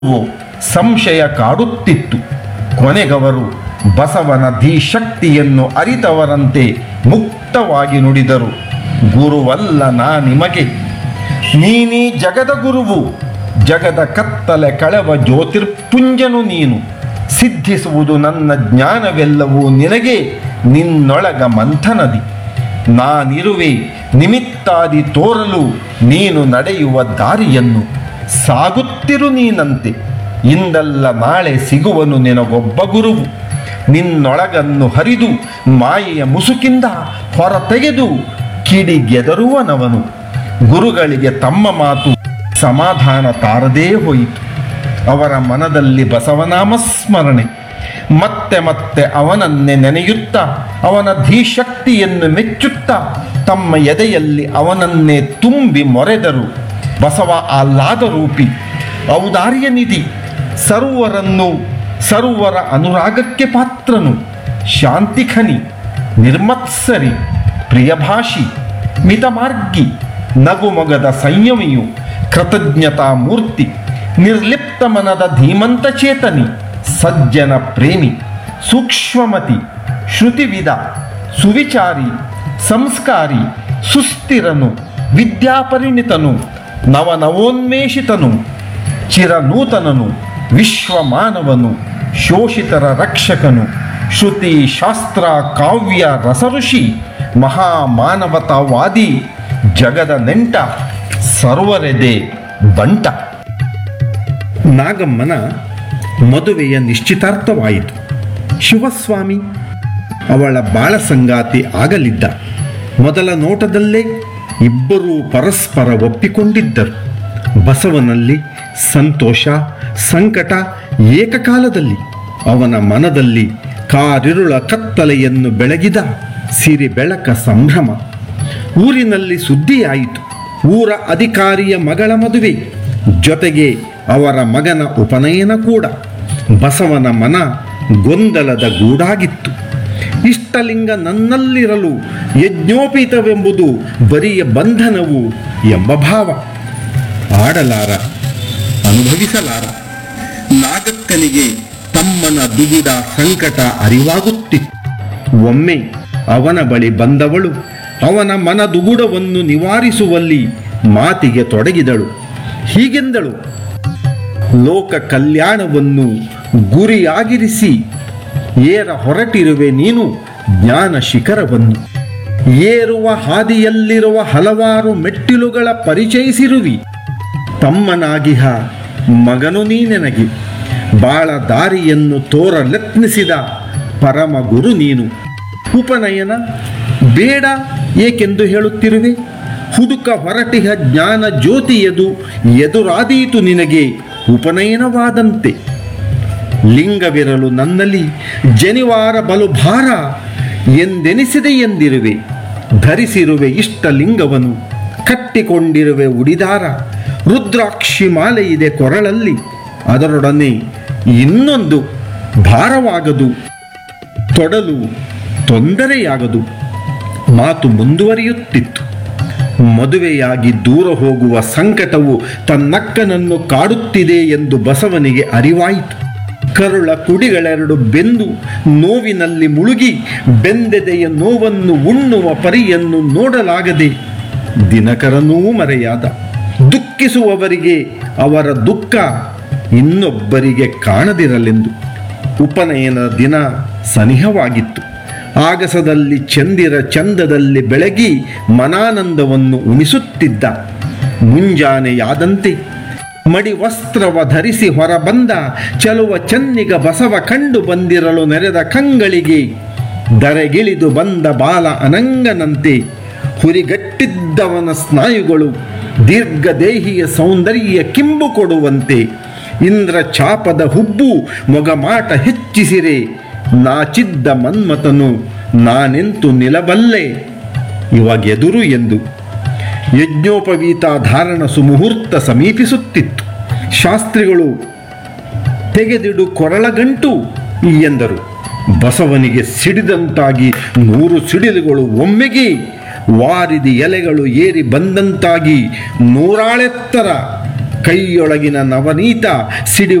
ಓ ಸಂಶಯ ಕಾಡುತ್ತಿತ್ತು ಕೊನೆಗವರು ಬಸವನ ಧೀಶಕ್ತಿಯನ್ನು ಅರಿತವರಂತೆ ಮುಕ್ತವಾಗಿ ನುಡಿದರು ಗುರುವಲ್ಲ ನಾ ನಿಮಗೆ ನೀನೀ ಜಗದ ಗುರುವು ಜಗದ ಕತ್ತಲೆ ಕಳವ ಜ್ಯೋತಿರ್ಪುಂಜನು ನೀನು ಸಿದ್ಧಿಸುವುದು ನನ್ನ ಜ್ಞಾನವೆಲ್ಲವೂ ನಿನಗೆ ನಿನ್ನೊಳಗ ಮಂಥನದಿ ನಾನಿರುವೆ ನಿಮಿತ್ತಾದಿ ತೋರಲು ನೀನು ನಡೆಯುವ ದಾರಿಯನ್ನು ಸಾಗುತ್ತಿರು ನೀನಂತೆ ಇಂದಲ್ಲ ನಾಳೆ ಸಿಗುವನು ನಿನಗೊಬ್ಬ ಗುರುವು ನಿನ್ನೊಳಗನ್ನು ಹರಿದು ಮಾಯೆಯ ಮುಸುಕಿಂದ ಹೊರತೆಗೆದು ಕಿಡಿಗೆದರುವನವನು ಗುರುಗಳಿಗೆ ತಮ್ಮ ಮಾತು ಸಮಾಧಾನ ತಾರದೇ ಹೋಯಿತು ಅವರ ಮನದಲ್ಲಿ ಬಸವನಾಮ ಸ್ಮರಣೆ ಮತ್ತೆ ಮತ್ತೆ ಅವನನ್ನೇ ನೆನೆಯುತ್ತಾ ಅವನ ಧೀಶಕ್ತಿಯನ್ನು ಮೆಚ್ಚುತ್ತಾ ತಮ್ಮ ಎದೆಯಲ್ಲಿ ಅವನನ್ನೇ ತುಂಬಿ ಮೊರೆದರು ಬಸವ ಆಹ್ಲಾದ ರೂಪಿ ಔದಾರ್ಯ ನಿಧಿ ಸರ್ವರನ್ನು ಸರ್ವರ ಅನುರಾಗಕ್ಕೆ ಪಾತ್ರನು ಶಾಂತಿಖನಿ ನಿರ್ಮತ್ಸರಿ ಪ್ರಿಯಭಾಷಿ ಮಿತಮಾರ್ಗಿ ನಗುಮೊಗದ ಸಂಯಮಿಯು ಕೃತಜ್ಞತಾ ಮೂರ್ತಿ ನಿರ್ಲಿಪ್ತ ಮನದ ಧೀಮಂತ ಚೇತನಿ ಸಜ್ಜನ ಪ್ರೇಮಿ ಸೂಕ್ಷ್ಮಮತಿ ಶ್ರುತಿವಿದ ಸುವಿಚಾರಿ ಸಂಸ್ಕಾರಿ ಸುಸ್ಥಿರನು ವಿದ್ಯಾಪರಿಣಿತನು ನವನವೋನ್ಮೇಷಿತನು ಚಿರನೂತನನು ವಿಶ್ವಮಾನವನು ಶೋಷಿತರ ರಕ್ಷಕನು ಶ್ರುತಿ ಶಾಸ್ತ್ರ ಕಾವ್ಯ ರಸಋಷಿ ಮಹಾಮಾನವತಾವಾದಿ ಜಗದ ನೆಂಟ ಸರ್ವರೆದೆ ಬಂಟ ನಾಗಮ್ಮನ ಮದುವೆಯ ನಿಶ್ಚಿತಾರ್ಥವಾಯಿತು ಶಿವಸ್ವಾಮಿ ಅವಳ ಬಾಳ ಸಂಗಾತಿ ಆಗಲಿದ್ದ ಮೊದಲ ನೋಟದಲ್ಲೇ ಇಬ್ಬರೂ ಪರಸ್ಪರ ಒಪ್ಪಿಕೊಂಡಿದ್ದರು ಬಸವನಲ್ಲಿ ಸಂತೋಷ ಸಂಕಟ ಏಕಕಾಲದಲ್ಲಿ ಅವನ ಮನದಲ್ಲಿ ಕಾರಿರುಳ ಕತ್ತಲೆಯನ್ನು ಬೆಳಗಿದ ಸಿರಿ ಬೆಳಕ ಸಂಭ್ರಮ ಊರಿನಲ್ಲಿ ಸುದ್ದಿಯಾಯಿತು ಊರ ಅಧಿಕಾರಿಯ ಮಗಳ ಮದುವೆ ಜೊತೆಗೆ ಅವರ ಮಗನ ಉಪನಯನ ಕೂಡ ಬಸವನ ಮನ ಗೊಂದಲದ ಗೂಡಾಗಿತ್ತು ಇಷ್ಟಲಿಂಗ ನನ್ನಲ್ಲಿರಲು ಯಜ್ಞೋಪೀತವೆಂಬುದು ಬರಿಯ ಬಂಧನವು ಎಂಬ ಭಾವ ಆಡಲಾರ ಅನುಭವಿಸಲಾರ ನಾಗಕ್ಕನಿಗೆ ತಮ್ಮನ ದುಗುಡ ಸಂಕಟ ಅರಿವಾಗುತ್ತಿತ್ತು ಒಮ್ಮೆ ಅವನ ಬಳಿ ಬಂದವಳು ಅವನ ಮನ ದುಗುಡವನ್ನು ನಿವಾರಿಸುವಲ್ಲಿ ಮಾತಿಗೆ ತೊಡಗಿದಳು ಹೀಗೆಂದಳು ಲೋಕ ಕಲ್ಯಾಣವನ್ನು ಗುರಿಯಾಗಿರಿಸಿ ಏರ ಹೊರಟಿರುವೆ ನೀನು ಜ್ಞಾನ ಶಿಖರವನ್ನು ಏರುವ ಹಾದಿಯಲ್ಲಿರುವ ಹಲವಾರು ಮೆಟ್ಟಿಲುಗಳ ಪರಿಚಯಿಸಿರುವಿ ತಮ್ಮನಾಗಿಹ ಮಗನು ನೀನೆನಗೆ ಬಾಳ ದಾರಿಯನ್ನು ತೋರಲೆತ್ನಿಸಿದ ಪರಮ ಗುರು ನೀನು ಉಪನಯನ ಬೇಡ ಏಕೆಂದು ಹೇಳುತ್ತಿರುವೆ ಹುಡುಕ ಹೊರಟಿಹ ಜ್ಞಾನ ಜ್ಯೋತಿಯದು ಎದುರಾದೀತು ನಿನಗೆ ಉಪನಯನವಾದಂತೆ ಲಿಂಗವಿರಲು ನನ್ನಲ್ಲಿ ಜನಿವಾರ ಬಲು ಭಾರ ಎಂದೆನಿಸಿದೆ ಎಂದಿರುವೆ ಧರಿಸಿರುವೆ ಇಷ್ಟ ಲಿಂಗವನ್ನು ಕಟ್ಟಿಕೊಂಡಿರುವೆ ಉಡಿದಾರ ರುದ್ರಾಕ್ಷಿ ಮಾಲೆ ಇದೆ ಕೊರಳಲ್ಲಿ ಅದರೊಡನೆ ಇನ್ನೊಂದು ಭಾರವಾಗದು ತೊಡಲು ತೊಂದರೆಯಾಗದು ಮಾತು ಮುಂದುವರಿಯುತ್ತಿತ್ತು ಮದುವೆಯಾಗಿ ದೂರ ಹೋಗುವ ಸಂಕಟವು ತನ್ನಕ್ಕನನ್ನು ಕಾಡುತ್ತಿದೆ ಎಂದು ಬಸವನಿಗೆ ಅರಿವಾಯಿತು ಕರುಳ ಕುಡಿಗಳೆರಡು ಬೆಂದು ನೋವಿನಲ್ಲಿ ಮುಳುಗಿ ಬೆಂದೆದೆಯ ನೋವನ್ನು ಉಣ್ಣುವ ಪರಿಯನ್ನು ನೋಡಲಾಗದೆ ದಿನಕರನೂ ಮರೆಯಾದ ದುಃಖಿಸುವವರಿಗೆ ಅವರ ದುಃಖ ಇನ್ನೊಬ್ಬರಿಗೆ ಕಾಣದಿರಲೆಂದು ಉಪನಯನ ದಿನ ಸನಿಹವಾಗಿತ್ತು ಆಗಸದಲ್ಲಿ ಚಂದಿರ ಚಂದದಲ್ಲಿ ಬೆಳಗಿ ಮನಾನಂದವನ್ನು ಉಣಿಸುತ್ತಿದ್ದ ಮುಂಜಾನೆಯಾದಂತೆ ಮಡಿ ವಸ್ತ್ರವ ಧರಿಸಿ ಹೊರಬಂದ ಚಲುವ ಚನ್ನಿಗ ಬಸವ ಕಂಡು ಬಂದಿರಲು ನೆರೆದ ಕಂಗಳಿಗೆ ದರೆಗಿಳಿದು ಬಂದ ಬಾಲ ಅನಂಗನಂತೆ ಹುರಿಗಟ್ಟಿದ್ದವನ ಸ್ನಾಯುಗಳು ದೀರ್ಘದೇಹಿಯ ಸೌಂದರ್ಯ ಕಿಂಬು ಕೊಡುವಂತೆ ಇಂದ್ರ ಚಾಪದ ಹುಬ್ಬು ಮೊಗಮಾಟ ಹೆಚ್ಚಿಸಿರೆ ನಾಚಿದ್ದ ಮನ್ಮಥನು ನಾನೆಂತು ನಿಲಬಲ್ಲೆ ಇವಾಗೆದುರು ಎಂದು ಯಜ್ಞೋಪವೀತ ಧಾರಣ ಸುಮುಹೂರ್ತ ಸಮೀಪಿಸುತ್ತಿತ್ತು ಶಾಸ್ತ್ರಿಗಳು ತೆಗೆದಿಡು ಕೊರಳಗಂಟು ಎಂದರು ಬಸವನಿಗೆ ಸಿಡಿದಂತಾಗಿ ನೂರು ಸಿಡಿಲುಗಳು ಒಮ್ಮೆಗೆ ವಾರಿದಿ ಎಲೆಗಳು ಏರಿ ಬಂದಂತಾಗಿ ನೂರಾಳೆತ್ತರ ಕೈಯೊಳಗಿನ ನವನೀತ ಸಿಡಿ